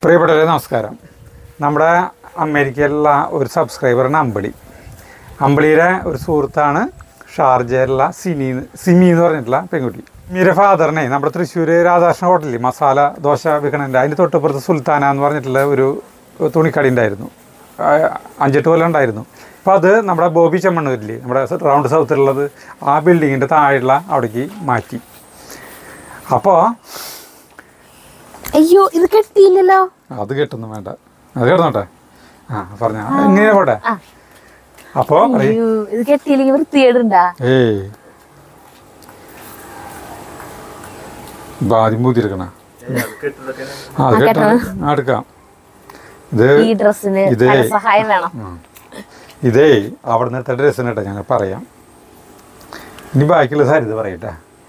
പ്രിയപ്പെട്ടവരെ നമസ്കാരം നമ്മുടെ അമേരിക്കയിലുള്ള ഒരു സബ്സ്ക്രൈബറാണ് അമ്പിളി അമ്പിളിയുടെ ഒരു സുഹൃത്താണ് ഷാർജയിലുള്ള സിനി സിമി എന്ന് പറഞ്ഞിട്ടുള്ള പെൺകുട്ടി മീര ഫാദറിനെ നമ്മുടെ തൃശ്ശൂർ രാധാകൃഷ്ണ ഹോട്ടലിൽ മസാല ദോശ വിൽക്കണുണ്ട് അതിൻ്റെ തൊട്ടപ്പുറത്ത് സുൽത്താന എന്ന് പറഞ്ഞിട്ടുള്ള ഒരു തുണിക്കട ഉണ്ടായിരുന്നു ആ, അഞ്ചെട്ട് കൊല്ലം ഉണ്ടായിരുന്നു അപ്പോൾ അത് നമ്മുടെ ബോബി ചെമ്മണ്ണൂരില്ലേ നമ്മുടെ റൗണ്ട് സൗത്തിലുള്ളത് ആ ബിൽഡിങ്ങിൻ്റെ താഴെയുള്ള അവിടേക്ക് മാറ്റി അപ്പോൾ അയ്യോ ഇത് കെട്ടിയില്ലല്ലോ അത് കേട്ടൊന്നും വേണ്ട അത് കേട്ടോട്ടെ ആ പറഞ്ഞ ഇങ്ങനെ പോട്ടെ ആ. അപ്പോ പറയ്. അയ്യോ ഇത് കെട്ടിയില്ലെങ്കിൽ വൃത്തികേടുണ്ടാ ഏയ് ഇപ്പൊ ആദ്യം പൂത്തിരിക്കണ ആ അത് കേട്ടോ ആ, എടുക്കാം ഇത് ഈ ഡ്രസ്സിന് ഇതേ. സഹായം വേണം ഇതേ അവിടെ നിന്ന് എടുത്ത ഡ്രസ്സിന് കേട്ടോ ഞങ്ങൾ പറയാം ഇനി ബാക്കിയുള്ള സാരി ഇത് പറയട്ടെ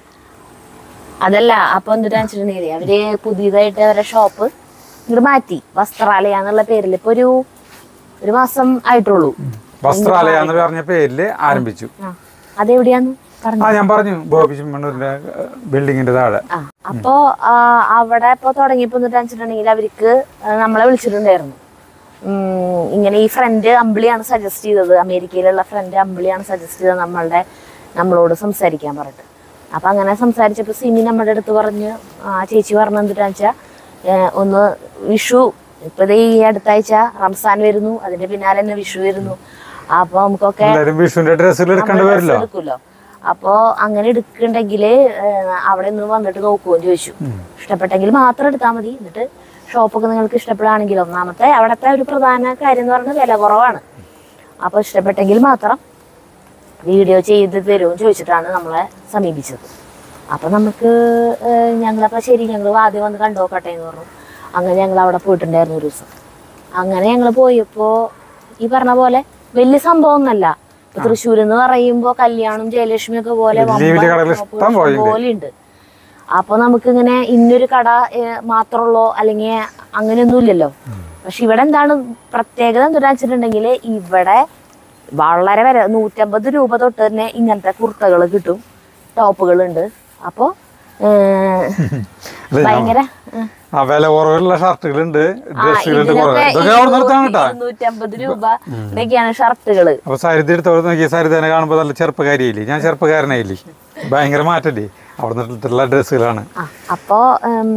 അതല്ല അപ്പൊ എന്തിനാ വെച്ചിട്ടുണ്ടെങ്കിൽ അവര് പുതിയതായിട്ട് അവരുടെ ഷോപ്പ് ഇങ്ങോട്ട് മാറ്റി വസ്ത്രാലയ എന്നുള്ള പേരിൽ ഇപ്പൊ ഒരു ഒരു മാസം ആയിട്ടുള്ളൂ വസ്ത്രാലയ എന്ന് പറഞ്ഞ പേരില് ആരംഭിച്ചു ആ അതെവിടെയാന്ന് പറഞ്ഞു ആ ഞാൻ പറഞ്ഞു ബോബി ചെമ്മണ്ണൂരിന്റെ ബിൽഡിങ്ങിന്റെ താഴെ ആ അപ്പോ ആ, അവിടെ ഇപ്പൊ തുടങ്ങിയപ്പോ എന്നിട്ട് വെച്ചിട്ടുണ്ടെങ്കിൽ അവർക്ക് ആ, നമ്മളെ വിളിച്ചിട്ടുണ്ടായിരുന്നു ഉം, ഇങ്ങനെ ഈ ഫ്രണ്ട് അമ്പിളിയാണ് സജസ്റ്റ് ചെയ്തത് അമേരിക്കയിലുള്ള ഫ്രണ്ട് അമ്പിളിയാണ് സജസ്റ്റ് ചെയ്തത് നമ്മളുടെ നമ്മളോട് സംസാരിക്കാൻ പറഞ്ഞിട്ട് അപ്പൊ അങ്ങനെ സംസാരിച്ചപ്പോ സിമി നമ്മുടെ അടുത്ത് പറഞ്ഞ് ആ ചേച്ചി പറഞ്ഞു എന്തിട്ടാ വെച്ചാ ഏഹ്, ഒന്ന് വിഷു ഇപ്പൊ ദേ ഈ അടുത്ത ആഴ്ച റംസാൻ വരുന്നു അതിന്റെ പിന്നാലെ തന്നെ വിഷു വരുന്നു അപ്പൊ നമുക്കൊക്കെ എല്ലാരും വിഷുവിന്റെ ഡ്രസ്സുകൾ എടുക്കേണ്ടി നമ്മള് വരില്ലോ dress എടുക്കുമല്ലോ അപ്പോ അങ്ങനെ എടുക്കണ്ടെങ്കിൽ അവിടെ നിന്ന് വന്നിട്ട് നോക്കുമോ ചോദിച്ചു ഇഷ്ടപ്പെട്ടെങ്കിൽ മാത്രം എടുത്താൽ മതി എന്നിട്ട് ഷോപ്പൊക്കെ നിങ്ങൾക്ക് ഇഷ്ടപ്പെടുകയാണെങ്കിൽ ഒന്നാമത്തെ അവിടുത്തെ ഒരു പ്രധാന കാര്യം എന്ന് പറയുന്നത് വില കുറവാണ് അപ്പൊ ഇഷ്ടപ്പെട്ടെങ്കിൽ മാത്രം വീഡിയോ ചെയ്ത് തരുമെന്ന് ചോദിച്ചിട്ടാണ് നമ്മളെ സമീപിച്ചത് അപ്പൊ നമുക്ക് ഏഹ്, ഞങ്ങളപ്പോ ശരി ഞങ്ങൾ ആദ്യം വന്ന് കണ്ടോക്കട്ടെ എന്ന് പറഞ്ഞു അങ്ങനെ ഞങ്ങൾ അവിടെ പോയിട്ടുണ്ടായിരുന്നു ഒരു ദിവസം അങ്ങനെ ഞങ്ങൾ പോയപ്പോ ഈ പറഞ്ഞ പോലെ വലിയ സംഭവം ഒന്നല്ല ഇപ്പൊ തൃശ്ശൂർ എന്ന് പറയുമ്പോ കല്യാണം ജയലക്ഷ്മി ഒക്കെ പോലെ വലിയ വലിയ കടകൾ ഇഷ്ടം പോലെ ഉണ്ട്. പോലെ ഉണ്ട് അപ്പൊ നമുക്കിങ്ങനെ ഇന്നൊരു കട ഏഹ്, മാത്രമുള്ളോ അല്ലെങ്കിൽ അങ്ങനെയൊന്നും ഇല്ലല്ലോ പക്ഷെ ഇവിടെ എന്താണ് പ്രത്യേകത എന്താ വെച്ചിട്ടുണ്ടെങ്കിൽ ഇവിടെ വളരെ വില നൂറ്റമ്പത് രൂപ തൊട്ട് തന്നെ ഇങ്ങനത്തെ കുർത്തകൾ കിട്ടും ടോപ്പുകളുണ്ട് അപ്പോ ഏഹ്, അല്ല, ഞാൻ- ഭയങ്കര ഏഹ്, ആ വില കുറവുള്ള ഷർട്ടുകളുണ്ട് ആ, ഡ്രസ്സുകളുണ്ട് കുറെ ഇതിനൊക്കെ ഇതൊക്കെ അവിടെ നിർത്താൻ കേട്ടാ ഇരുന്നൂറ്റമ്പത് രൂപ ഇതൊക്കെയാണ് ഷർട്ടുകള് അപ്പൊ സരിത എടുത്തോളം നോക്കി സരിതനെ കാണുമ്പോൾ നല്ല ചെറുപ്പക്കാരിയില്ലേ ഞാൻ ചെറുപ്പക്കാരനായില്ലേ ഭയങ്കര മാറ്റല്ലേ അവിടെ നിന്നിട്ടുള്ള ഡ്രസ്സുകളാണ് ആ അപ്പോ ഉം,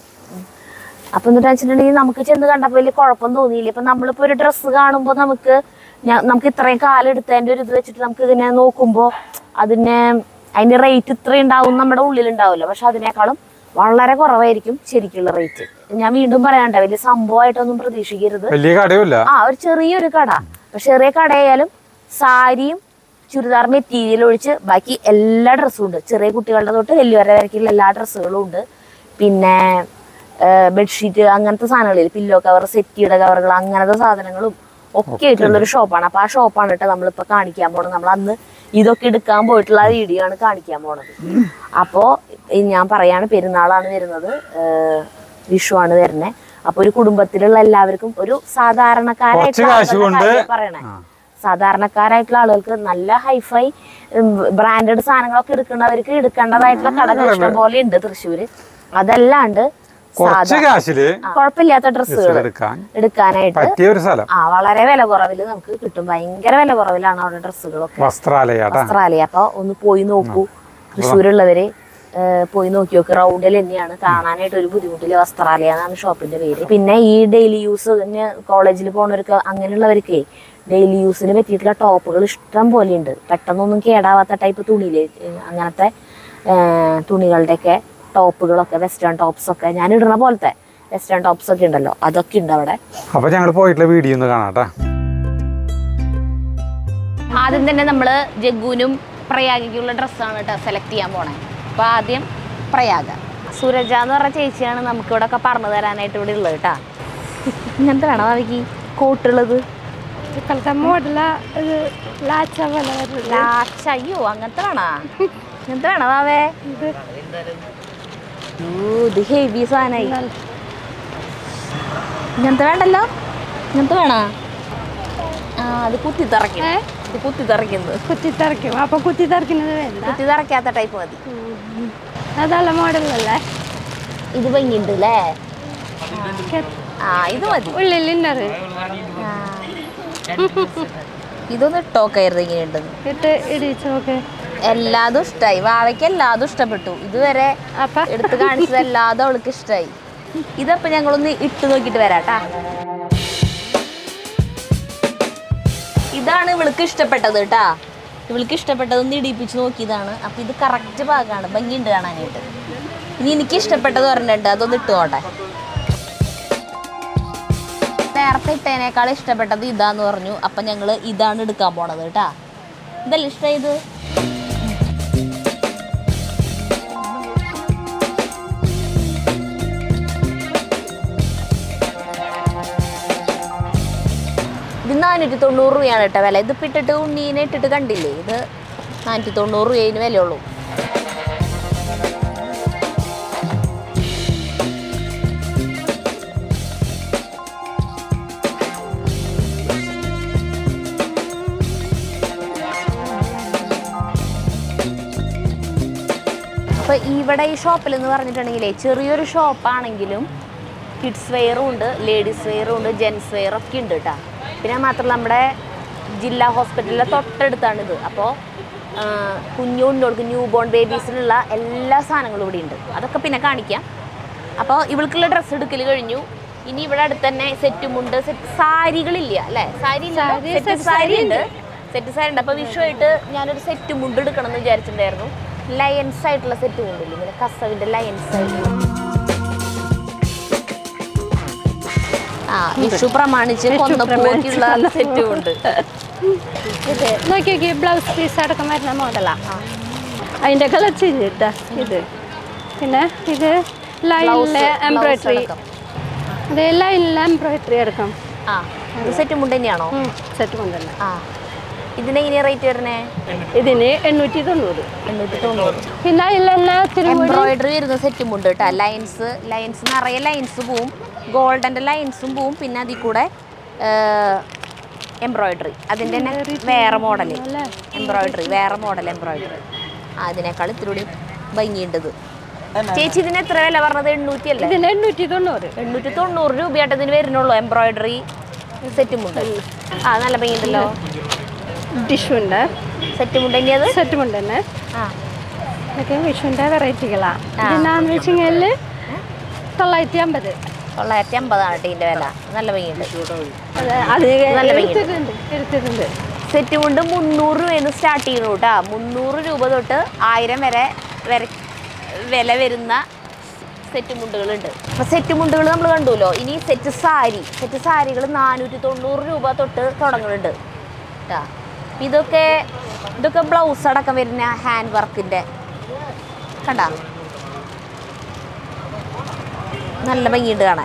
അപ്പൊ എന്നിട്ട് വെച്ചിട്ടുണ്ടെങ്കിൽ നമുക്ക് ചെന്ന് കണ്ടപ്പോ വലിയ കുഴപ്പം തോന്നിയില്ല ഇപ്പൊ നമ്മളിപ്പോ ഒരു ഡ്രസ്സ് കാണുമ്പോ നമുക്ക് ഞാ- നമുക്ക് ഇത്രയും കാലം എടുത്തതിന്റെ ഒരു ഇത് വെച്ചിട്ട് നമുക്ക് ഇതിനെ നോക്കുമ്പോ അതിനെ അതിന്റെ റേറ്റ് ഇത്രയും ഉണ്ടാവും നമ്മുടെ ഉള്ളിൽ ഉണ്ടാവില്ല പക്ഷെ അതിനേക്കാളും വളരെ കുറവായിരിക്കും ശരിക്കുള്ള റേറ്റ് ഞാൻ വീണ്ടും പറയാണ്ട വലിയ സംഭവമായിട്ടൊന്നും പ്രതീക്ഷിക്കരുത് വലിയ കടയുമില്ല ആ ഒരു ചെറിയൊരു കട അപ്പൊ ചെറിയ കടയായാലും സാരിയും ചുരിദാർ മെറ്റീരിയൽ ഒഴിച്ച് ബാക്കി എല്ലാ ഡ്രസ്സും ഉണ്ട് ചെറിയ കുട്ടികളുടെ തൊട്ട് വലിയവരെ വരയ്ക്കുള്ള എല്ലാ ഡ്രസ്സുകളും ഉണ്ട് പിന്നെ ബെഡ്ഷീറ്റ് അങ്ങനത്തെ സാധനങ്ങളില്ല പില്ലോ കവർ സെറ്റിയുടെ കവറുകൾ അങ്ങനത്തെ സാധനങ്ങളും ഒക്കെ ആയിട്ടുള്ള ഒരു ഷോപ്പാണ് അപ്പൊ ആ ഷോപ്പാണ് കേട്ടോ നമ്മളിപ്പോ കാണിക്കാൻ പോണത് നമ്മൾ അന്ന് ഇതൊക്കെ എടുക്കാൻ പോയിട്ടുള്ള ആ വീഡിയോ ആണ് കാണിക്കാൻ പോണത് അപ്പോ ഈ ഞാൻ പറയാണ് പെരുന്നാളാണ് വരുന്നത് ഏഹ് വിഷു ആണ് വരുന്നത് അപ്പൊ ഒരു കുടുംബത്തിലുള്ള എല്ലാവർക്കും ഒരു സാധാരണക്കാരായിട്ടുള്ള കുറച്ച് കാശ് ആളുകളുടെ കൊണ്ട് കാര്യം പറയണേ സാധാരണക്കാരായിട്ടുള്ള ആളുകൾക്ക് നല്ല ഹൈഫൈ ബ്രാൻഡഡ് സാധനങ്ങളൊക്കെ എടുക്കുന്നവർക്ക് എടുക്കേണ്ടതായിട്ടുള്ള കടകൾ ഇഷ്ടം പോലെ ഉണ്ട് തൃശ്ശൂര് അതല്ലാണ്ട് കുറച്ച് കാശില് കുഴപ്പമില്ലാത്ത ഡ്രസ്സുകൾ എടുക്കാൻ എടുക്കാനായിട്ട് പറ്റിയ ഒരു സ്ഥലം ആ വളരെ വില കുറവിൽ നമുക്ക് കിട്ടും ഭയങ്കര വില കുറവിലാണ് അവിടെ ഡ്രസ്സുകളൊക്കെ വസ്ത്രാലയാട്ടാ വസ്ത്രാലയ അപ്പൊ ഒന്ന് പോയി നോക്കൂ തൃശ്ശൂരുള്ളവര് ഏഹ് പോയി നോക്കി നോക്കി റൗണ്ടിൽ തന്നെയാണ് കാണാനായിട്ട് ഒരു ബുദ്ധിമുട്ടില്ല വസ്ത്രാലയ എന്നാണ് ഷോപ്പിന്റെ പേര് പിന്നെ ഈ ഡെയിലി യൂസ് കോളേജിൽ പോകുന്നവർക്ക് അങ്ങനെയുള്ളവർക്ക് ഡെയിലി യൂസിന് പറ്റിയിട്ടുള്ള ടോപ്പുകൾ ഇഷ്ടം പോലെ ഉണ്ട് പെട്ടെന്നൊന്നും കേടാവാത്ത ടൈപ്പ് തുണിയില് ഏഹ് അങ്ങനത്തെ ഏഹ് തുണികളുടെയൊക്കെ ടോപ്പുകളൊക്കെ വെസ്റ്റേൺ ടോപ്സ് ഒക്കെ ഞാൻ ഇടുന്ന പോലത്തെ വെസ്റ്റേൺ ടോപ്സ് ഒക്കെ ഉണ്ടല്ലോ അതൊക്കെ ഉണ്ട് അവിടെ അപ്പൊ ഞങ്ങൾ പോയിട്ടുള്ള വീഡിയോ ഒന്ന് കാണാട്ടാ ആദ്യം തന്നെ നമ്മൾ ജഗ്ഗുവിനും പ്രയാഗിക്കുള്ള ഡ്രസ്സാണ് കേട്ടോ സെലക്ട് ചെയ്യാൻ പോണേ അപ്പോൾ ആദ്യം പ്രയാഗ സുരജ എന്ന് പറഞ്ഞ ചേച്ചിയാണ് നമുക്ക് ഇവിടെ ഒക്കെ പറഞ്ഞു തരാനായിട്ട് ഇവിടെ ഉള്ളത് കേട്ടാ ഇങ്ങനത്തെ വേണം അവയ്ക്ക് കോട്ടുള്ളത് ഇപ്പോഴത്തെ മോഡല ഒരു ലാച്ച പോലെ വരുന്നത് ലാച്ച അയ്യോ അങ്ങനത്തെ വേണോ ഇങ്ങനത്തെ വേണോ വാവേ ഇത് ഓ, ഇത് ഹെവി സാധനമായി ഇങ്ങനത്തെ വേണ്ടല്ലോ ഇങ്ങനത്തെ വേണോ ആ അത് കുത്തി തറയ്ക്കും ഏ? ഇത് കുത്തി തറയ്ക്കുന്നത് കുത്തി തറയ്ക്കും അപ്പൊ കുത്തി തറയ്ക്കുന്നത് വേണ്ട കുത്തി തറയ്ക്കാത്ത ടൈപ്പ് മതി അതല്ല മോഡലല്ലേ ഇത് ഭംഗിയുണ്ട് അല്ലേ ആ ഇത് മതി ഉള്ളിൽ ഇന്നറ് ഇതൊന്ന് ഇട്ടോക്കായിരുന്നു ഇങ്ങനെയുണ്ടെന്ന് ഇട്ട് ഇടിച്ച് നോക്ക് എല്ലാതും ഇഷ്ടമായി വാവയ്ക്ക് എല്ലാതും ഇഷ്ടപ്പെട്ടു ഇതുവരെ അപ്പൊ എടുത്ത് കാണിച്ചത് എല്ലാതും അവൾക്ക് ഇഷ്ടമായി ഇതപ്പൊ ഞങ്ങളൊന്ന് ഇട്ട് നോക്കിയിട്ട് വരാട്ടാ ഇതാണ് ഇവൾക്ക് ഇഷ്ടപ്പെട്ടത് കേട്ടാ ഇവൾക്ക് ഇഷ്ടപ്പെട്ടതൊന്ന് ഇടിപ്പിച്ച് നോക്കിയതാണ് അപ്പൊ ഇത് കറക്റ്റ് ഭാഗമാണ് ഭംഗിയുണ്ട് കാണാനായിട്ട് ഇനി എനിക്ക് ഇഷ്ടപ്പെട്ടത് പറഞ്ഞിട്ടുണ്ട് അതൊന്ന് ഇട്ടുകൊട്ടെ നേരത്തെ ഇട്ടതിനേക്കാൾ ഇഷ്ടപ്പെട്ടത് ഇതാന്ന് പറഞ്ഞു അപ്പൊ ഞങ്ങള് ഇതാണ് എടുക്കാൻ പോണത് കേട്ടാ ഇതല്ലേ ഇഷ്ടമായത് ഇത് നാനൂറ്റി തൊണ്ണൂറ് രൂപയാണ് കേട്ടോ വില ഇതിപ്പോൾ ഇട്ടിട്ട് ഉണ്ണീനെ ഇട്ടിട്ട് കണ്ടില്ലേ ഇത് നാനൂറ്റി തൊണ്ണൂറ് രൂപയിന് വിലയുള്ളൂ അപ്പോൾ ഇവിടെ ഈ ഷോപ്പിൽ എന്ന് പറഞ്ഞിട്ടുണ്ടെങ്കിലേ ചെറിയൊരു ഷോപ്പാണെങ്കിലും കിഡ്സ് വെയറും ഉണ്ട് ലേഡീസ് വെയറും ഉണ്ട് ജെൻസ് വെയറും ഒക്കെ ഉണ്ട് കേട്ടോ പിന്നെ മാത്രമല്ല നമ്മുടെ ജില്ലാ ഹോസ്പിറ്റലിലെ തൊട്ടടുത്താണിത് അപ്പോൾ കുഞ്ഞു ഉണ്ടോൾക്ക് ന്യൂ ബോൺ ബേബീസിനുള്ള എല്ലാ സാധനങ്ങളും ഇവിടെ ഉണ്ട് അതൊക്കെ പിന്നെ കാണിക്കാം അപ്പോൾ ഇവൾക്കുള്ള ഡ്രസ്സ് എടുക്കൽ കഴിഞ്ഞു ഇനി ഇവിടെ അടുത്ത് തന്നെ സെറ്റുമുണ്ട് സെറ്റ് സാരികളില്ല അല്ലേ സാരി സാരി, സെറ്റ് set സാരി സാരി ഉണ്ട് സെറ്റ് സാരി ഉണ്ട് അപ്പോൾ വിഷുവായിട്ട് ഞാനൊരു സെറ്റ് മുണ്ട് എടുക്കണം എന്ന് വിചാരിച്ചിട്ടുണ്ടായിരുന്നു ലയൻസ് ആയിട്ടുള്ള സെറ്റ് മുണ്ടില്ലേ ഇങ്ങനെ കസവിന്റെ ലയൻസ് ആയിട്ട് ആ വിഷു പ്രമാണിച്ച് കൊന്നപ്പൂക്കുള്ള സെറ്റും ഉണ്ട് ഇത് നോക്കി നോക്കി ബ്ലൗസ് പീസ് അടക്കം വരുന്ന മോഡലാ അതിന്റെ കളർ ചേഞ്ച് ഇട്ടാ ഇത് പിന്നെ ഇത് ലൈനിലെ എംബ്രോയിഡറി ഇത് ലൈനിലെ എംബ്രോയിഡറി എടുക്കാം ആ ഇത് സെറ്റ് മുണ്ട് തന്നെയാണോ സെറ്റ് കൊണ്ടുതന്നെ ആ ഇതിനെങ്ങനെയാ റേറ്റ് വരണേ ഇതിന് എണ്ണൂറ്റി തൊണ്ണൂറ് എണ്ണൂറ്റി തൊണ്ണൂറ് പിന്നെ അതിലെല്ലാം ഇത്തിരി കൂടി എംബ്രോയിഡറി വരുന്ന സെറ്റും ഉണ്ട് കേട്ടോ ലൈൻസ് ലൈൻസ് നിറയെ ലൈൻസ് പോവും ഗോൾഡൻ്റെ ലൈൻസും പോവും പിന്നെ അതിൽ കൂടെ എംബ്രോയിഡറി അതിൻ്റെ തന്നെ വേറെ മോഡൽ അല്ലേ? എംബ്രോയിഡറി വേറെ മോഡൽ എംബ്രോയിഡറി അതിനേക്കാൾ ഇത്തിരി കൂടി ഭംഗിയുണ്ടത് ചേച്ചി ഇതിന് എത്ര വില പറഞ്ഞത് എണ്ണൂറ്റി അല്ലേ ഇതിന് എണ്ണൂറ്റി തൊണ്ണൂറ് എണ്ണൂറ്റി തൊണ്ണൂറ് രൂപയായിട്ട് ഇതിന് വരുന്നുള്ളൂ എംബ്രോയിഡറി സെറ്റും ഉണ്ട് ആ നല്ല ഭംഗിയുണ്ടല്ലോ ടിഷ്യൂൻ്റെ സെറ്റ് മുണ്ട് തന്നെയത് സെറ്റ് കൊണ്ട് തന്നെ ആ ഇതൊക്കെ വിഷുവിൻ്റെ വെറൈറ്റികളാണ് ഇതിനാന്ന് വെച്ചെങ്കിൽ തൊള്ളായിരത്തി അമ്പത് തൊള്ളായിരത്തി അമ്പതാണ് കേട്ടോ ഇതിൻ്റെ വില നല്ല ഭംഗിയുണ്ട് അത് അത് നല്ല ഭംഗിയുണ്ട്. എടുത്തിട്ടുണ്ട് എടുത്തിട്ടുണ്ട് സെറ്റ് കൊണ്ട് മുന്നൂറ് രൂപയെന്ന് സ്റ്റാർട്ട് ചെയ്യുന്നു കേട്ടോ മുന്നൂറ് രൂപ തൊട്ട് ആയിരം വരെ വരെ വില വരുന്ന സെറ്റ് മുണ്ടുകളുണ്ട് അപ്പോൾ സെറ്റ് മുണ്ടുകൾ നമ്മൾ കണ്ടുല്ലോ ഇനി സെറ്റ് സാരി സെറ്റ് സാരികൾ നാനൂറ്റി തൊണ്ണൂറ് രൂപ തൊട്ട് തുടങ്ങുന്നുണ്ട് കേട്ടോ ഇതൊക്കെ ഇതൊക്കെ ബ്ലൗസ് അടക്കം വരുന്ന ഹാൻഡ് വർക്കിൻ്റെ കണ്ട നല്ല ഭംഗിയുണ്ട് കാണാൻ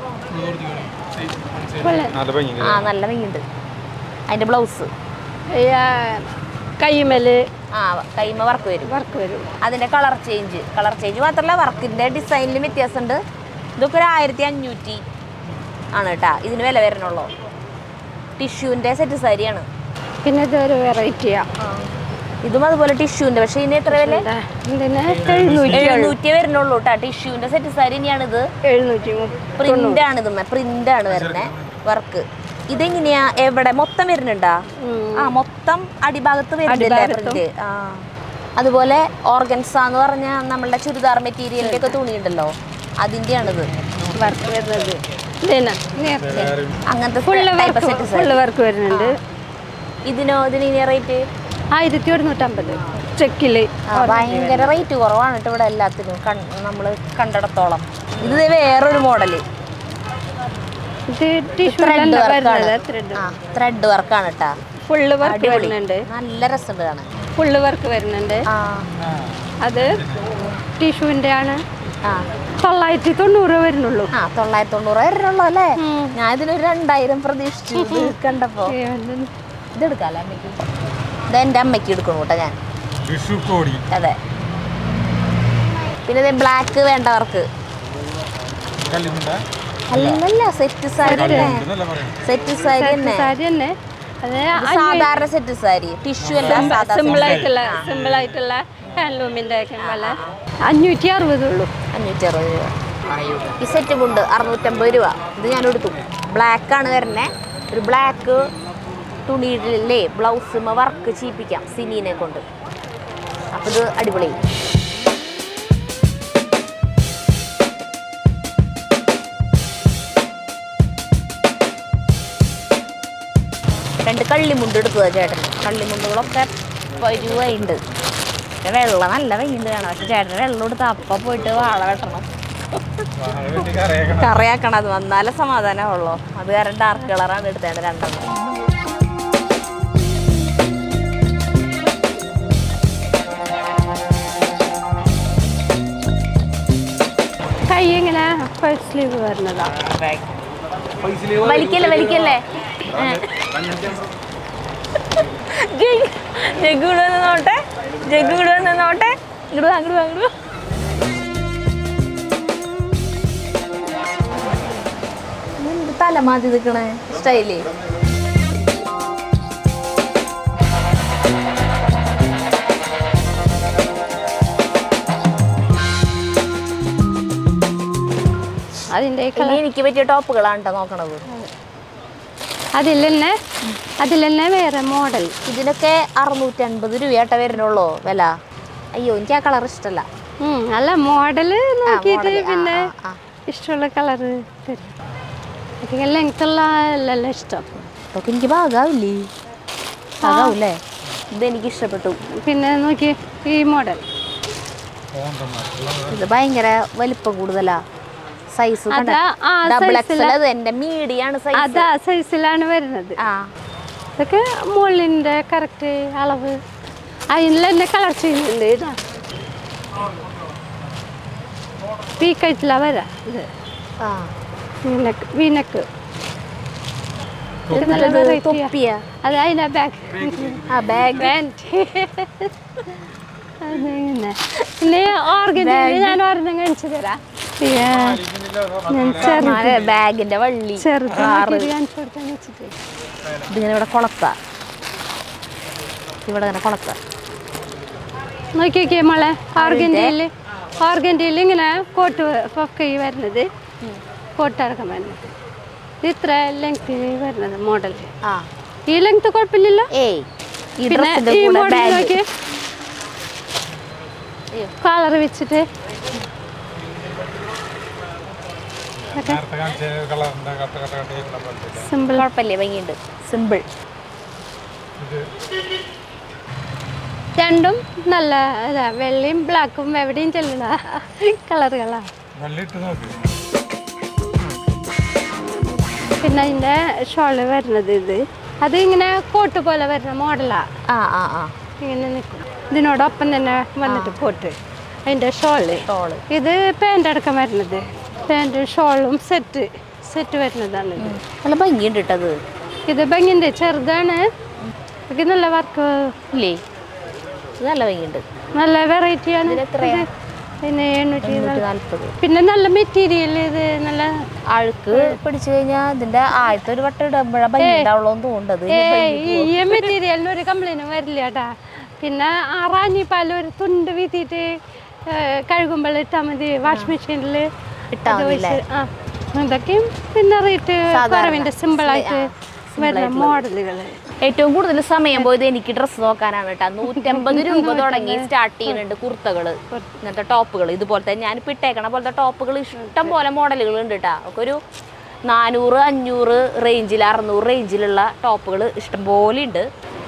കൊള്ളാം. നല്ല ഭംഗി ആ നല്ല ഭംഗിയുണ്ട് അതിൻ്റെ ബ്ലൗസ് ഈ, ആ, കൈമല് ആ കൈമ വർക്ക് വരും വർക്ക് വരും അതിൻ്റെ കളർ ചേഞ്ച് കളർ ചേഞ്ച് മാത്രമല്ല വർക്കിൻ്റെ ഡിസൈനിലും വ്യത്യാസമുണ്ട് ഇതൊക്കെ ഒരു ആയിരത്തി അഞ്ഞൂറ്റി ആണ് കേട്ടോ ഇതിന് വില വരണുള്ളൂ ടിഷ്യൂവിൻ്റെ സെറ്റ് സാരിയാണ് പിന്നെ ഇതൊരു വെറൈറ്റിയാ ഇതും അതുപോലെ ടിഷ്യൂവിൻ്റെ പക്ഷേ ഇതിന് എത്ര വില ഇതിന് എഴുന്നൂറ്റി എഴുന്നൂറ്റി വരുന്നുള്ളൂ കേട്ടോ ടിഷ്യൂവിൻ്റെ സെറ്റ് സാരി തന്നെയാണിത് എഴുന്നൂറ്റി മുപ്പത് പ്രിന്റ് ആണ് ഇത് പ്രിന്റ് ആണ് വരുന്നത് വർക്ക് ഇതെങ്ങനെയാ എവിടെ മൊത്തം വരുന്നുണ്ടാ ആ മൊത്തം അടിഭാഗത്ത് വരുന്നില്ലേ പ്രിന്റ് ആ അതുപോലെ ഓർഗൻസ എന്ന് പറഞ്ഞ നമ്മളുടെ ചുരിദാർ മെറ്റീരിയലിന്റെ ഒക്കെ തുണിയുണ്ടല്ലോ അതിന്റെയാണിത് വർക്ക് വരുന്നത് ഇതിന് നേരത്തെ അങ്ങനത്തെ full type work set full work വരുന്നുണ്ട് ഇതിനോ ഇതിന് ഇനി റേറ്റ് ആയിരത്തി ഒരുന്നൂറ്റമ്പത് ചെക്കില് ഭയങ്കര റേറ്റ് കുറവാണ് കേട്ടോ ഇവിടെ എല്ലാത്തിനും നമ്മൾ കണ്ടിടത്തോളം ഇത് ദേ വേറൊരു മോഡല് ഇത് ടിഷ്യൂ ത്രെഡ് വരുന്നത് വർക്കാണ് ത്രെഡ് ആ ത്രെഡ് വർക്കാണ് കേട്ടാ ഫുള്ള് വർക്ക് അടിപൊളി വരുന്നുണ്ട് നല്ല രസമുണ്ട് കാണാൻ ഫുള്ള് വർക്ക് വരുന്നുണ്ട് ആ അത് ടിഷ്യൂവിൻ്റെ ആണ് ആ തൊള്ളായിരത്തി തൊണ്ണൂറ് വരുന്നുള്ളൂ ആ തൊള്ളായിരത്തി തൊണ്ണൂറ് വരണുള്ളൂ അല്ലേ ഉം. ഞാൻ ഇതിനൊരു രണ്ടായിരം പ്രതീക്ഷിച്ചു ഇത് കണ്ടപ്പോ ഇത് എടുക്കാല്ലേ അമ്മയ്ക്ക് ഇത് എൻ്റെ അമ്മയ്ക്ക് എടുക്കണം കേട്ടോ ഞാൻ വിഷു കോടി അതെ പിന്നെ ഇത് ബ്ലാക്ക് വേണ്ടവർക്ക് കല്ലുന്നുണ്ടാ അല്ലല്ല സെറ്റ് സാരി തന്നെ സെറ്റ് സാരി തന്നെ സാരി തന്നെ അത് ഇത് സാധാരണ സെറ്റ് സാരി ടിഷ്യൂ അല്ല സാധാ സിമ്പിൾ ആയിട്ടുള്ള സിമ്പിൾ ആയിട്ടുള്ള ഹാൻഡ്ലൂമിൻ്റെ ഒക്കെ പോലെ അഞ്ഞൂറ്റി അറുപത് ഉള്ളൂ അഞ്ഞൂറ്റി അറുപത് രൂപ ഈ സെറ്റ് മുണ്ട് അറുന്നൂറ്റമ്പത് രൂപ ഇത് ഞാൻ എടുത്തു ബ്ലാക്ക് ആണ് വരുന്നത് ഒരു ബ്ലാക്ക് തുണിയിലെ ബ്ലൗസുമ വർക്ക് ചെയ്യിപ്പിക്കാം സിനീനെ കൊണ്ട് അപ്പോൾ ഇത് അടിപൊളി രണ്ട് കള്ളിമുണ്ട് എടുത്തതാ ചേട്ടൻ കള്ളിമുണ്ടുകളൊക്കെ പരുവായിണ്ട് പക്ഷെ വെള്ളം നല്ല വെയിലുണ്ട് കാണാം പക്ഷെ ചേട്ടന് വെള്ളം എടുത്ത് അപ്പം പോയിട്ട് വാഴ വെട്ടണം കറിയാക്കണം അത് വന്നാലേ സമാധാനമുള്ളൂ അത് കാരണം ഡാർക്ക് കളറാണ് എടുത്തേണ്ടത് രണ്ടെണ്ണം കൈ ഇങ്ങനെ ഫുൾ സ്ലീവ് വരുന്നതാ വലിക്കല്ലേ വലിക്കല്ലേ ജഗ് ഇവിടെ വന്ന് നോട്ടെ ജഗ് ഇവിടെ വന്ന് നോട്ടെ ഇങ്ങോട്ട് വാ, ഇങ്ങോട്ട് വാ, ഇങ്ങോട്ട് വാ. ഇതെന്ത് തല മാറ്റി നിൽക്കണേ സ്റ്റൈലേ അതിൻ്റെ ഇനി എനിക്ക് പറ്റിയ ടോപ്പുകളാണ് കേട്ടോ നോക്കണത് അതിൽ തന്നെ അതിൽ തന്നെ വേറെ മോഡൽ ഇതിനൊക്കെ അറുന്നൂറ്റി അൻപത് രൂപയാട്ട വരുന്നുള്ളൂ വില അയ്യോ എനിക്ക് ആ കളർ ഇഷ്ടമല്ല അല്ല മോഡൽ നോക്കിയിട്ട് model, ആ, പിന്നെ ആ, ആ. ഇഷ്ടമുള്ള കളറ് തരും അധികം ലെങ്ത് ഉള്ള എല്ലാം ഇഷ്ടം അതൊക്കെ എനിക്ക് പാകാവില്ലേ പാകാവൂല്ലേ ഇതെനിക്ക് ഇഷ്ടപ്പെട്ടു പിന്നെ നോക്കി ഈ മോഡൽ ഇത് ഭയങ്കര വലിപ്പം കൂടുതലാ സൈസ് അതാ, ആ, ഡബിൾ size എക്സൽ അത് എന്റെ മീഡിയാണ് സൈസ് അതാ സൈസിലാണ് വരുന്നത് ആ ഇതൊക്കെ മുള്ളിൻ്റെ കറക്റ്റ് അളവ് അതിൽ തന്നെ കളർ ചെയ്യുന്നുണ്ട് ഇതാ പീക്കായിട്ടില്ല വരാ ഇത് ആ വീനക്ക് വീനക്ക് ഇത് നല്ല എന്നിട്ടത് variety ആ. തൊപ്പിയാ അത് അതിനാ ബാഗ് ആ ബാഗ് പാൻറ്റ് അതിങ്ങനെ പിന്നെ ഓർഗൻ ഞാൻ ഒരെണ്ണം കാണിച്ചു തരാം പിന്നെ ഞാൻ ചെറുത് ബാഗിന്റെ വള്ളി ചെറുത് കാറ് നോക്കിയിട്ട് കാണിച്ചു കൊടുക്കാൻ വെച്ചിട്ട് ഇതിങ്ങനെ ഇവിടെ കൊളത്ത ഇവിടെ ഇങ്ങനെ കൊളത്ത നോക്കി നോക്കിയേ മോളെ ഓർഗൻറ്റിയിൽ ഓർഗൻറ്റിയിൽ ഇങ്ങനെ കോട്ട് ഒക്കെ ഈ വരുന്നത് കോട്ടടക്കം വരുന്നത് ഇത് ഇത്ര ലെങ്ത്തിൽ വരുന്നത് മോഡൽ ആ ഈ ലെങ്ത് കുഴപ്പമില്ലല്ലോ ഏയ് ഈ പിന്നെ ഡ്രസ്സിന്റെ ഈ കൂടെ മോഡൽ ബാഗ് നോക്കിയേ കളർ വെച്ചിട്ട് സിമ്പിൾ കുഴപ്പമില്ലേ ഭംഗിയുണ്ട് സിമ്പിൾ രണ്ടും നല്ല ഇതാ വെള്ളയും ബ്ലാക്കും എവിടെയും ചെല്ലുന്ന കളറുകളാണ് പിന്നെ അതിൻ്റെ ഷോള് വരുന്നത് ഇത് അത് ഇങ്ങനെ കോട്ട് പോലെ വരുന്ന മോഡലാണ് ആ ആ ആ ഇങ്ങനെ നിൽക്കും ഇതിനോടൊപ്പം തന്നെ വന്നിട്ട് കോട്ട് അതിൻ്റെ ഷോള് ഷോള് ഇത് പാൻ്റ് അടക്കം വരുന്നത് പാൻറ്റും ഷോളും സെറ്റ് സെറ്റ് വരുന്നതാണ് ഇത് നല്ല ഭംഗിയുണ്ട് കേട്ടത് ഇത് ഭംഗിൻ്റെ ചെറുതാണ് ഇത് നല്ല വർക്ക് ഇല്ലേ ഇത് നല്ല ഭംഗിയുണ്ട് നല്ല വെറൈറ്റിയാണ് ഇതിന് എത്രയാ? പിന്നെ എണ്ണൂറ്റി നൂറ്റി നാല്പത് പിന്നെ നല്ല മെറ്റീരിയൽ ഇത് നല്ല അഴുക്ക് പിടിച്ചു കഴിഞ്ഞാൽ ഇതിന്റെ ആദ്യത്തെ ഒരു വട്ടം ഇടുമ്പോഴാ ഭംഗി ഉണ്ടാവുള്ളൂ എന്ന് തോന്നുന്നത് ഏയ് ഈ മെറ്റീരിയലിന് ഒരു കംപ്ലൈൻറ്റും വരില്ല കേട്ടാ പിന്നെ ആ റാഞ്ഞിപ്പാൽ ഒരു തുണ്ട് വീത്തിയിട്ട് കഴുകുമ്പോൾ ഇട്ടാൽ മതി വാഷ് മെഷീനിൽ ഇട്ടാ മതില്ലേ? ആ അതൊക്കെയും പിന്നെ റേറ്റ് സാധാരണ. കുറവിൻ്റെ സിമ്പിളായിട്ട് വരുന്ന മോഡലുകൾ ഏറ്റവും കൂടുതൽ സമയം പോയത് എനിക്ക് ഡ്രസ്സ് നോക്കാനാണ് കേട്ടോ നൂറ്റമ്പത് രൂപ തുടങ്ങി സ്റ്റാർട്ട് ചെയ്യുന്നുണ്ട് കുർത്തകള് ഇങ്ങനത്തെ ടോപ്പുകൾ ഇതുപോലത്തെ ഞാൻ ഇട്ടേക്കണ പോലത്തെ ടോപ്പുകൾ ഇഷ്ടം പോലെ മോഡലുകൾ ഉണ്ട് കേട്ടോ ഒക്കെ ഒരു നാനൂറ് അഞ്ഞൂറ് റേഞ്ചിൽ അറുന്നൂറ് റേഞ്ചിലുള്ള ടോപ്പുകൾ ഇഷ്ടം പോലെ ഉണ്ട്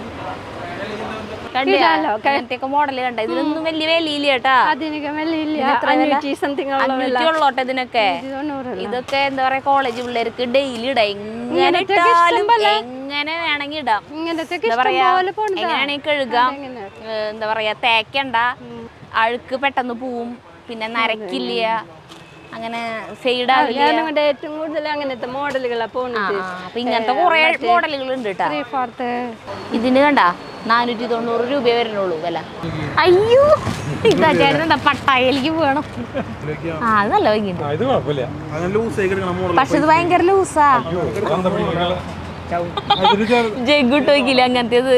ഇടാലോ, അങ്ങനത്തെയൊക്കെ മോഡൽ കണ്ട ഇതിനൊന്നും വലിയ വിലയില്ല കേട്ടാ അതിനൊക്കെ വിലയില്ല എത്ര വില? അഞ്ഞൂറ്റി സംതിങ് ഉള്ള വില അഞ്ഞൂറ്റി ഉള്ളോട്ടെ ഇതിനൊക്കെ തൊണ്ണൂറല്ല ഇതൊക്കെ എന്താ പറയാ കോളേജ് പിള്ളേർക്ക് ഡെയിലി ഇടാം എങ്ങനെ ഇങ്ങനത്തെയൊക്കെ ഇട്ടാലും ഇഷ്ടം പോലെ. എങ്ങനെ വേണമെങ്കിൽ ഇടാം ഇങ്ങനത്തെ എന്താ ഇഷ്ടം പറയാ പോലെ പോണതാ എങ്ങനെയാണെങ്കിൽ കഴുകാം അതെങ്ങനെ? ഏഹ് എന്താ പറയാ തേക്കണ്ട അഴുക്ക് പെട്ടെന്ന് പോവും പിന്നെ നരക്കില്ല അങ്ങനെ ഫെയ്ഡ് ആവില്ല ഞാനങ്ങോട്ട് ഏറ്റവും കൂടുതൽ അങ്ങനത്തെ മോഡലുകളാണ് ആ, പോകുന്നത് ആ, അപ്പൊ ഇങ്ങനത്തെ കുറെ മോഡലുകൾ ഉണ്ട് കേട്ടാ ത്രീ ഫോർത്ത് ഇതിന് കണ്ട നാനൂറ്റി തൊണ്ണൂറ് രൂപ വരുന്നുള്ളൂ വില അയ്യോ ഇതാ ചേട്ടൻ എന്താ പട്ടായലേക്ക് വേണം ആ അത് നല്ല ഭംഗിയുണ്ട് ഇത് കുഴപ്പമില്ല അങ്ങനെ ലൂസായി കിടക്കണ മോഡൽ പക്ഷെ ഇത് ഭയങ്കര ലൂസാ ജഗ്ഗുട്ട് നോക്കിയില്ല അങ്ങനത്തേത്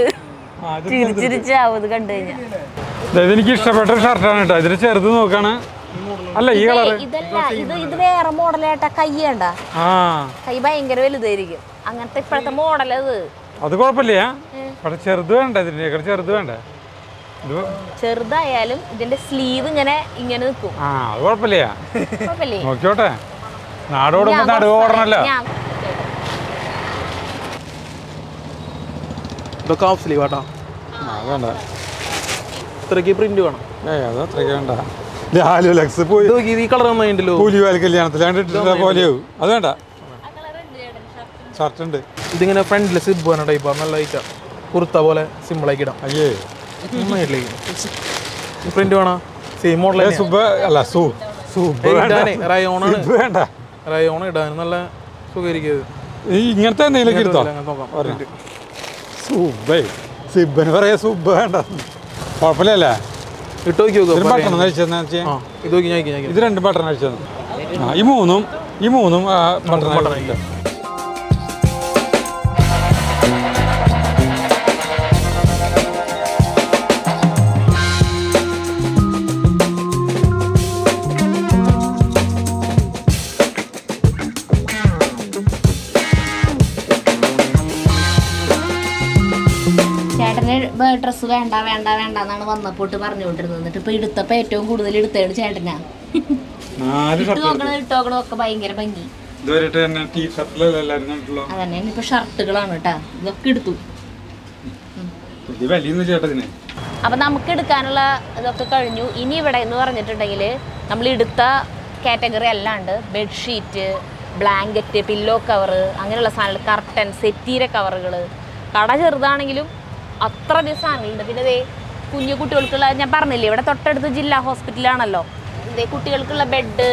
ചിരിച്ചിരിച്ചാവും ഇത് കണ്ടു കഴിഞ്ഞാൽ ഇതെനിക്ക് ഇഷ്ടപ്പെട്ട ഒരു ഷർട്ടാണ് കേട്ടോ ഇതിന് ചെറുത് നോക്കാണ് ഈ മോഡൽ അല്ല ഈ ഇതേ, കളറ് ഇതല്ല ഇത് ഇത് വേറെ മോഡലേട്ടാ കൈ വേണ്ട ആ കൈ ഭയങ്കര വലുതായിരിക്കും അങ്ങനത്തെ ഇപ്പോഴത്തെ മോഡൽ അത് അത് കുഴപ്പമില്ല പക്ഷെ ചെറുത് വേണ്ട ഇതിൻ്റെയൊക്കെ ചെറുത് വേണ്ട ഇത് ചെറുതായാലും ഇതിന്റെ സ്ലീവ് ഇങ്ങനെ ഇങ്ങനെ നിൽക്കും ആ അത് കുഴപ്പമില്ല കുഴപ്പമില്ലേ നോക്കിയോട്ടെ നാടോടുമ്പോ ഞാൻ നടുവ് കുറച്ച് ഓടണല്ലോ ഞാൻ ഇതൊക്കെ ഹാഫ് സ്ലീവ് ആട്ടാ ആ, അത് വേണ്ട ഇത്രയ്ക്ക് പ്രിന്റ് വേണം ഏയ് അത് അത്രയ്ക്ക് വേണ്ട ലാലു ലക്സ് പോയി ഇത് നോക്കി ഈ കളർ നന്നായിണ്ടല്ലോ കൂലിവാൽ കല്യാണത്തിൽ ഇട്ടിട്ടുള്ള പോലെയാവും അത് വേണ്ട ഷർട്ട് ഉണ്ട് ഇതിങ്ങനെ ഫ്രണ്ടിൽ സിബ് പോകാൻ ടൈപ്പാ നല്ല ഐറ്റാ കുർത്ത പോലെ സിമ്പിൾ ആക്കി ഇടാം അയ്യേ പ്രിന്റ് വേണം സെയിം മോഡൽ ഏ, സുബ അല്ല സു സുബ് വേണ്ട റയോണാണ് സുബ് വേണ്ട റയോൺ ഇടാൻ നല്ല സുഖമായിരിക്കും ഈ ഇങ്ങനത്തെ എന്തെങ്കിലും എടുത്തോ നോക്കാം ഒരെണ്ണം. സുബേ സിബിന് പറയാ സുബ് വേണ്ട കുഴപ്പമില്ലല്ലേ ഇട്ട് നോക്കി ഒരു നോക്കാം ബട്ടൺ അഴിച്ചെന്ന് വെച്ചാൽ ആ ഇത് നോക്കി ഞാൻ ഞാൻ ഇത് രണ്ട് ബട്ടൺ അഴിച്ചത് ആ ഈ മൂന്നും ഈ മൂന്നും ബട്ടൺ button അഴിച്ചില്ല ചേട്ടന് ഡ്രസ്സ് വേണ്ട വേണ്ട വേണ്ട എന്നാണ് വന്നപ്പോട്ട് പറഞ്ഞുകൊണ്ടിരുന്നത് എന്നിട്ട് ഇപ്പൊ എടുത്തപ്പോ ഏറ്റവും കൂടുതൽ എടുത്തത് ചേട്ടനാ നാല് ഇട്ട് ഷർട്ട് നോക്കണത് ഇട്ട് നോക്കണത് ഒക്കെ ഭയങ്കര ഭംഗി ഇതുവരെ തന്നെ ടീ ഷർട്ടിലല്ല എല്ലാവരും കണ്ടിട്ടുള്ളൂ അതന്നെ ഇപ്പൊ ഷർട്ടുകളാണ് കേട്ടാ ഇതൊക്കെ എടുത്തു വലിയ വലിയൊന്നും ചേട്ടതിന് അപ്പൊ നമുക്ക് എടുക്കാനുള്ള ഇതൊക്കെ കഴിഞ്ഞു ഇനി ഇവിടെ എന്ന് പറഞ്ഞിട്ടുണ്ടെങ്കിൽ നമ്മൾ എടുത്ത കാറ്റഗറി അല്ലാണ്ട് ബെഡ്ഷീറ്റ് ബ്ലാങ്കറ്റ് പില്ലോ കവർ അങ്ങനെയുള്ള സാധനങ്ങൾ കർട്ടൻ സെറ്റീര കവറുകൾ കട ചെറുതാണെങ്കിലും അത്രയധികം സാധനങ്ങളുണ്ട് പിന്നെ ദേ കുഞ്ഞു കുട്ടികൾക്കുള്ള ഞാൻ പറഞ്ഞില്ലേ ഇവിടെ തൊട്ടടുത്ത് ജില്ലാ ഹോസ്പിറ്റലാണല്ലോ ഇതേ കുട്ടികൾക്കുള്ള ബെഡ്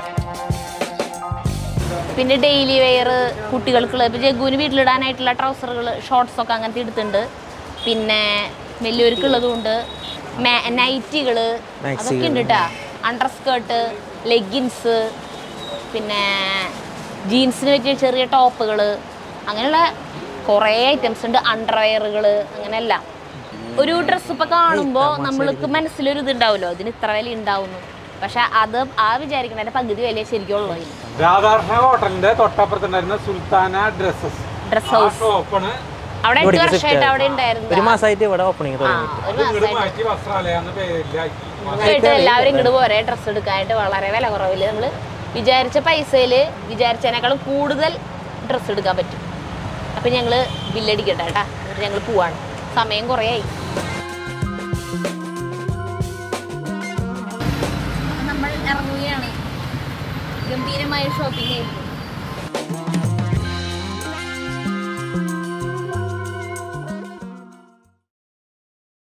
പിന്നെ ഡെയിലി വെയർ കുട്ടികൾക്കുള്ള ഇപ്പോൾ ജഗ്ഗുവിന് വീട്ടിലിടാനായിട്ടുള്ള ട്രൗസറുകൾ ഷോർട്സ് ഒക്കെ അങ്ങനത്തെ എടുത്തിട്ടുണ്ട് പിന്നെ വലിയവർക്കുള്ളതും ഉണ്ട് നൈറ്റികൾ അതൊക്കെ ഉണ്ട് കേട്ടാ അണ്ടർ സ്കേർട്ട് ലെഗിൻസ് പിന്നെ ജീൻസിന് പറ്റിയ ചെറിയ ടോപ്പുകൾ അങ്ങനെയുള്ള കുറേ ഐറ്റംസ് ഉണ്ട് അണ്ടർവെയറുകൾ അങ്ങനെയെല്ലാം ഒരു ഡ്രസ്സ് ഇപ്പൊ കാണുമ്പോൾ നമ്മൾക്ക് മനസ്സിലൊരു ഇത് ഉണ്ടാവുമല്ലോ ഇതിന് ഇത്ര വില ഉണ്ടാവുന്നു പക്ഷെ അത് ആ വിചാരിക്കുന്നതിന്റെ പകുതി വില ശരിക്കും ഉള്ളൂ ഇതിന് രാധാകൃഷ്ണ ഹോട്ടലിന്റെ തൊട്ടപ്പുറത്തുണ്ടായിരുന്ന സുൽത്താന ഡ്രസ്സസ് ഡ്രസ് ഹൗസ് ഷോപ്പാണ് അവിടെ എട്ട് വർഷമായിട്ട് അവിടെ ഉണ്ടായിരുന്നു ഒരു മാസമായിട്ട് ഇവിടെ ഓപ്പണിങ് ആ തുടങ്ങി ഒരു മാസമായിട്ട് മാറ്റി വസ്ത്രാലയ എന്ന പേരിലാക്കി ആയിട്ട് എല്ലാവരും ഇങ്ങോട്ട് പോരെ ഡ്രസ്സ് എടുക്കാനായിട്ട് വളരെ വില കുറവിൽ നമ്മൾ വിചാരിച്ച പൈസയിൽ വിചാരിച്ചതിനേക്കാളും കൂടുതൽ ഡ്രസ്സ് എടുക്കാൻ പറ്റും അപ്പം ഞങ്ങൾ ബില്ലടിക്കട്ടെ കേട്ടാ എന്നിട്ട് ഞങ്ങൾ പോവാണ് സമയം കുറേ ആയി നമ്മൾ ഇറങ്ങുകയാണ് ഗംഭീരമായ ഷോപ്പിംഗ് ആയിരുന്നു